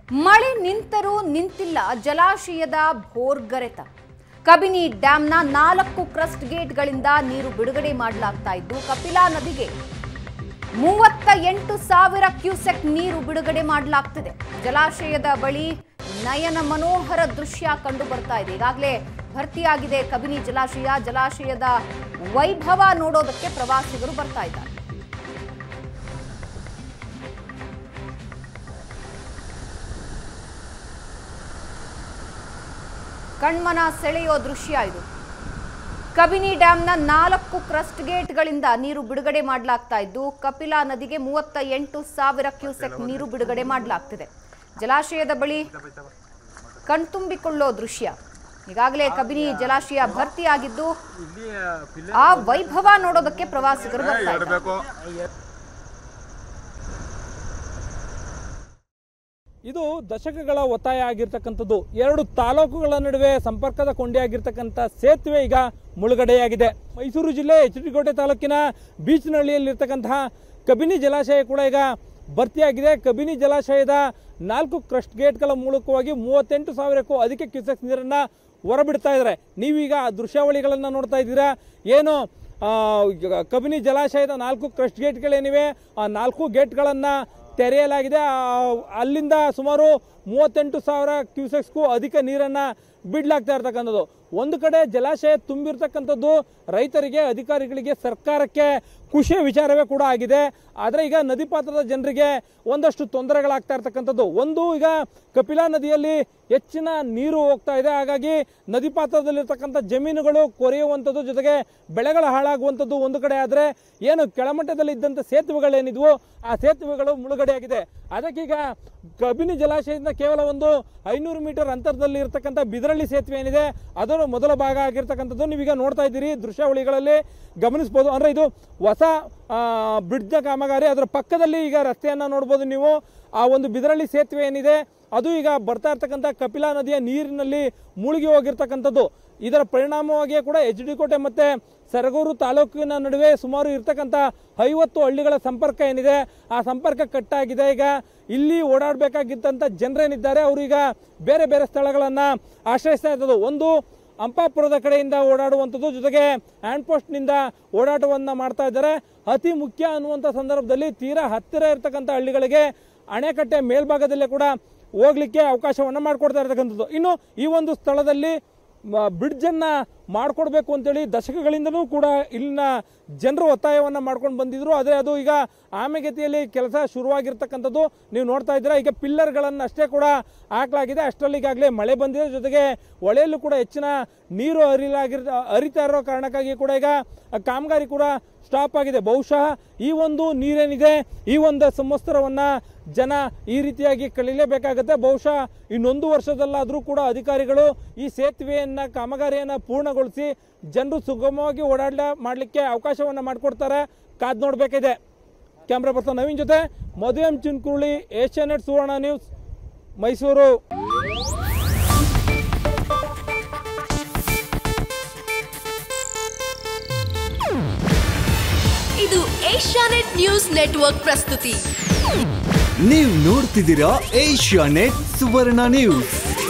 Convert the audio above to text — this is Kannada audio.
ಮಳೆ ನಿಂತರೂ ನಿಂತಿಲ್ಲ ಜಲಾಶಯದ ಭೋರ್ಗರೆತ ಕಬಿನಿ ಡ್ಯಾಂನ ನಾಲ್ಕು ಕ್ರಸ್ಟ್ ಗೇಟ್ಗಳಿಂದ ನೀರು ಬಿಡುಗಡೆ ಮಾಡಲಾಗ್ತಾ ಇದ್ದು ಕಪಿಲಾ ನದಿಗೆ ಮೂವತ್ತ ಎಂಟು ಸಾವಿರ ಕ್ಯೂಸೆಕ್ ನೀರು ಬಿಡುಗಡೆ ಮಾಡಲಾಗ್ತಿದೆ ಜಲಾಶಯದ ಬಳಿ ನಯನ ಮನೋಹರ ದೃಶ್ಯ ಕಂಡು ಬರ್ತಾ ಇದೆ ಈಗಾಗಲೇ ಭರ್ತಿಯಾಗಿದೆ ಕಬಿನಿ ಜಲಾಶಯ ಜಲಾಶಯದ ವೈಭವ ನೋಡೋದಕ್ಕೆ ಪ್ರವಾಸಿಗರು ಬರ್ತಾ ಇದ್ದಾರೆ ಕಣ್ಮನ ಸೆಳೆಯೋ ದೃಶ್ಯ ಇದು ಕಬಿನಿ ಡ್ಯಾಂನ ನಾಲ್ಕು ಕ್ರಸ್ಟ್ ಗೇಟ್ಗಳಿಂದ ನೀರು ಬಿಡುಗಡೆ ಮಾಡಲಾಗ್ತಾ ಇದ್ದು ಕಪಿಲಾ ನದಿಗೆ ಮೂವತ್ತ ಎಂಟು ಸಾವಿರ ಕ್ಯೂಸೆಕ್ ನೀರು ಬಿಡುಗಡೆ ಮಾಡಲಾಗ್ತಿದೆ ಜಲಾಶಯದ ಬಳಿ ಕಣ್ತುಂಬಿಕೊಳ್ಳೋ ದೃಶ್ಯ ಈಗಾಗಲೇ ಕಬಿನಿ ಜಲಾಶಯ ಭರ್ತಿಯಾಗಿದ್ದು ಆ ವೈಭವ ನೋಡೋದಕ್ಕೆ ಪ್ರವಾಸಿಗರು ಬರ್ತಾ ಇದ್ದಾರೆ ಇದು ದಶಕಗಳ ಒತ್ತಾಯ ಆಗಿರ್ತಕ್ಕಂಥದ್ದು ಎರಡು ತಾಲೂಕುಗಳ ನಡುವೆ ಸಂಪರ್ಕದ ಕೊಂಡಿಯಾಗಿರ್ತಕ್ಕಂಥ ಸೇತುವೆ ಈಗ ಮುಳುಗಡೆಯಾಗಿದೆ ಮೈಸೂರು ಜಿಲ್ಲೆ ಎಚ್ ಡಿ ಕೋಟೆ ತಾಲೂಕಿನ ಬೀಚ್ನಹಳ್ಳಿಯಲ್ಲಿರ್ತಕ್ಕಂತಹ ಕಬಿನಿ ಜಲಾಶಯ ಕೂಡ ಈಗ ಭರ್ತಿಯಾಗಿದೆ ಕಬಿನಿ ಜಲಾಶಯದ ನಾಲ್ಕು ಕ್ರಸ್ಟ್ ಗೇಟ್ಗಳ ಮೂಲಕವಾಗಿ ಮೂವತ್ತೆಂಟು ಸಾವಿರಕ್ಕೂ ಅಧಿಕ ಕ್ಯೂಸೆಕ್ಸ್ ನೀರನ್ನು ಹೊರಬಿಡ್ತಾ ಇದ್ದಾರೆ ನೀವೀಗ ಆ ದೃಶ್ಯಾವಳಿಗಳನ್ನು ನೋಡ್ತಾ ಇದ್ದೀರಾ ಏನು ಆ, ಈಗ ಕಬಿನಿ ಜಲಾಶಯದ ನಾಲ್ಕು ಕ್ರಸ್ಟ್ ಗೇಟ್ಗಳೇನಿವೆ ಆ ನಾಲ್ಕು ಗೇಟ್ಗಳನ್ನು ತೆರೆಯಲಾಗಿದೆ ಆ- ಅಲ್ಲಿಂದ ಸುಮಾರು ಮೂವತ್ತೆಂಟು ಸಾವಿರ ಕ್ಯೂಸೆಕ್ಸ್ಗೂ ಅಧಿಕ ನೀರನ್ನು ಬಿಡ್ಲಾಗ್ತಾ ಇರ್ತಕ್ಕಂಥದ್ದು ಒಂದು ಕಡೆ ಜಲಾಶಯ ತುಂಬಿರ್ತಕ್ಕಂಥದ್ದು ರೈತರಿಗೆ ಅಧಿಕಾರಿಗಳಿಗೆ ಸರ್ಕಾರಕ್ಕೆ ಖುಷಿಯ ವಿಚಾರವೇ ಕೂಡ ಆಗಿದೆ ಆದರೆ ಈಗ ನದಿ ಪಾತ್ರದ ಜನರಿಗೆ ಒಂದಷ್ಟು ತೊಂದರೆಗಳಾಗ್ತಾ ಇರ್ತಕ್ಕಂಥದ್ದು ಒಂದು ಈಗ ಕಪಿಲಾ ನದಿಯಲ್ಲಿ ಹೆಚ್ಚಿನ ನೀರು ಹೋಗ್ತಾ ಇದೆ ಹಾಗಾಗಿ ನದಿ ಪಾತ್ರದಲ್ಲಿರ್ತಕ್ಕಂಥ ಜಮೀನುಗಳು ಕೊರೆಯುವಂಥದ್ದು ಜೊತೆಗೆ ಬೆಳೆಗಳು ಹಾಳಾಗುವಂಥದ್ದು ಒಂದು ಕಡೆ ಆದರೆ ಏನು ಕೆಳಮಟ್ಟದಲ್ಲಿ ಇದ್ದಂಥ ಸೇತುವೆಗಳೇನಿದ್ವು ಆ ಸೇತುವೆಗಳು ಮುಳುಗಡೆಯಾಗಿದೆ ಅದಕ್ಕೀಗ ಕಬಿನಿ ಜಲಾಶಯದಿಂದ ಕೇವಲ ಒಂದು ಐನೂರು ಮೀಟರ್ ಅಂತರದಲ್ಲಿ ಇರತಕ್ಕಂಥ ಬಿದರಳ್ಳಿ ಸೇತುವೆ ಏನಿದೆ ಅದರ ಮೊದಲ ಭಾಗ ಆಗಿರ್ತಕ್ಕಂಥದ್ದು ನೀವೀಗ ನೋಡ್ತಾ ಇದ್ದೀರಿ ದೃಶ್ಯಾವಳಿಗಳಲ್ಲಿ ಗಮನಿಸ್ಬೋದು ಅಂದರೆ ಇದು ಹೊಸ ಬ್ರಿಡ್ಜ್ನ ಕಾಮಗಾರಿ ಅದರ ಪಕ್ಕದಲ್ಲಿ ಈಗ ರಸ್ತೆಯನ್ನು ನೋಡ್ಬೋದು ನೀವು ಆ ಒಂದು ಬಿದರಳ್ಳಿ ಸೇತುವೆ ಏನಿದೆ ಅದು ಈಗ ಬರ್ತಾ ಇರ್ತಕ್ಕಂಥ ಕಪಿಲಾ ನದಿಯ ನೀರಿನಲ್ಲಿ ಮುಳುಗಿ ಹೋಗಿರ್ತಕ್ಕಂಥದ್ದು ಇದರ ಪರಿಣಾಮವಾಗಿಯೇ ಕೂಡ ಎಚ್ ಡಿ ಕೋಟೆ ಮತ್ತೆ ಸರಗೂರು ತಾಲೂಕಿನ ನಡುವೆ ಸುಮಾರು ಇರ್ತಕ್ಕಂಥ ಐವತ್ತು ಹಳ್ಳಿಗಳ ಸಂಪರ್ಕ ಏನಿದೆ ಆ ಸಂಪರ್ಕ ಕಟ್ಟಾಗಿದೆ ಈಗ ಇಲ್ಲಿ ಓಡಾಡಬೇಕಾಗಿದ್ದಂಥ ಜನರೇನಿದ್ದಾರೆ ಅವರು ಈಗ ಬೇರೆ ಬೇರೆ ಸ್ಥಳಗಳನ್ನು ಆಶ್ರಯಿಸ್ತಾ ಇರ್ತದ್ದು ಒಂದು ಅಂಪಾಪುರದ ಕಡೆಯಿಂದ ಓಡಾಡುವಂಥದ್ದು ಜೊತೆಗೆ ಹ್ಯಾಂಡ್ ಪೋಸ್ಟ್ನಿಂದ ಓಡಾಟವನ್ನು ಮಾಡ್ತಾ ಇದ್ದಾರೆ ಅತಿ ಮುಖ್ಯ ಅನ್ನುವಂಥ ಸಂದರ್ಭದಲ್ಲಿ ತೀರಾ ಹತ್ತಿರ ಇರತಕ್ಕಂಥ ಹಳ್ಳಿಗಳಿಗೆ ಅಣೆಕಟ್ಟೆ ಮೇಲ್ಭಾಗದಲ್ಲೇ ಕೂಡ ಹೋಗ್ಲಿಕ್ಕೆ ಅವಕಾಶವನ್ನು ಮಾಡಿಕೊಡ್ತಾ ಇರತಕ್ಕಂಥದ್ದು ಇನ್ನು ಈ ಒಂದು ಸ್ಥಳದಲ್ಲಿ ಬ್ರಿಡ್ಜ್ ಅನ್ನ ಮಾಡ್ಕೊಡ್ಬೇಕು ಅಂತೇಳಿ ದಶಕಗಳಿಂದಲೂ ಕೂಡ ಇಲ್ಲಿನ ಜನರು ಒತ್ತಾಯವನ್ನು ಮಾಡ್ಕೊಂಡು ಬಂದಿದ್ರು ಆದರೆ ಅದು ಈಗ ಆಮೆಗತಿಯಲ್ಲಿ ಕೆಲಸ ಶುರುವಾಗಿರ್ತಕ್ಕಂಥದ್ದು ನೀವು ನೋಡ್ತಾ ಇದ್ದೀರಾ ಈಗ ಪಿಲ್ಲರ್ಗಳನ್ನು ಅಷ್ಟೇ ಕೂಡ ಹಾಕಲಾಗಿದೆ ಅಷ್ಟರಲ್ಲಿ ಈಗಾಗಲೇ ಮಳೆ ಬಂದಿದೆ ಜೊತೆಗೆ ಹೊಳೆಯಲ್ಲೂ ಕೂಡ ಹೆಚ್ಚಿನ ನೀರು ಹರಿಲಾಗಿರ್ ಹರಿತಾ ಇರೋ ಕಾರಣಕ್ಕಾಗಿ ಕೂಡ ಈಗ ಕಾಮಗಾರಿ ಕೂಡ ಸ್ಟಾಪ್ ಆಗಿದೆ ಬಹುಶಃ ಈ ಒಂದು ನೀರೇನಿದೆ ಈ ಒಂದು ಸಂವತ್ಸರವನ್ನ ಜನ ಈ ರೀತಿಯಾಗಿ ಕಳೀಲೇಬೇಕಾಗತ್ತೆ ಬಹುಶಃ ಇನ್ನೊಂದು ವರ್ಷದಲ್ಲಾದರೂ ಕೂಡ ಅಧಿಕಾರಿಗಳು ಈ ಸೇತುವೆಯನ್ನ ಕಾಮಗಾರಿಯನ್ನ ಪೂರ್ಣಗೊಳಿಸಿ ಜನರು ಸುಗಮವಾಗಿ ಓಡಾಡ ಮಾಡಲಿಕ್ಕೆ ಅವಕಾಶವನ್ನ ಮಾಡಿಕೊಡ್ತಾರೆ ಕಾದ್ ನೋಡಬೇಕಿದೆ ಕ್ಯಾಮ್ರಾ ಪರ್ಸನ್ ನವೀನ್ ಜೊತೆ Madhu M Chinkuruli Asianet Suvarna news Mysuru ಇದು ಏಷ್ಯಾನೆಟ್ ನ್ಯೂಸ್ ನೆಟ್ವರ್ಕ್ ಪ್ರಸ್ತುತಿ ನೀವು ನೋಡ್ತಿದ್ದೀರಾ ಏಷ್ಯಾ ನೆಟ್ ಸುವರ್ಣ ನ್ಯೂಸ್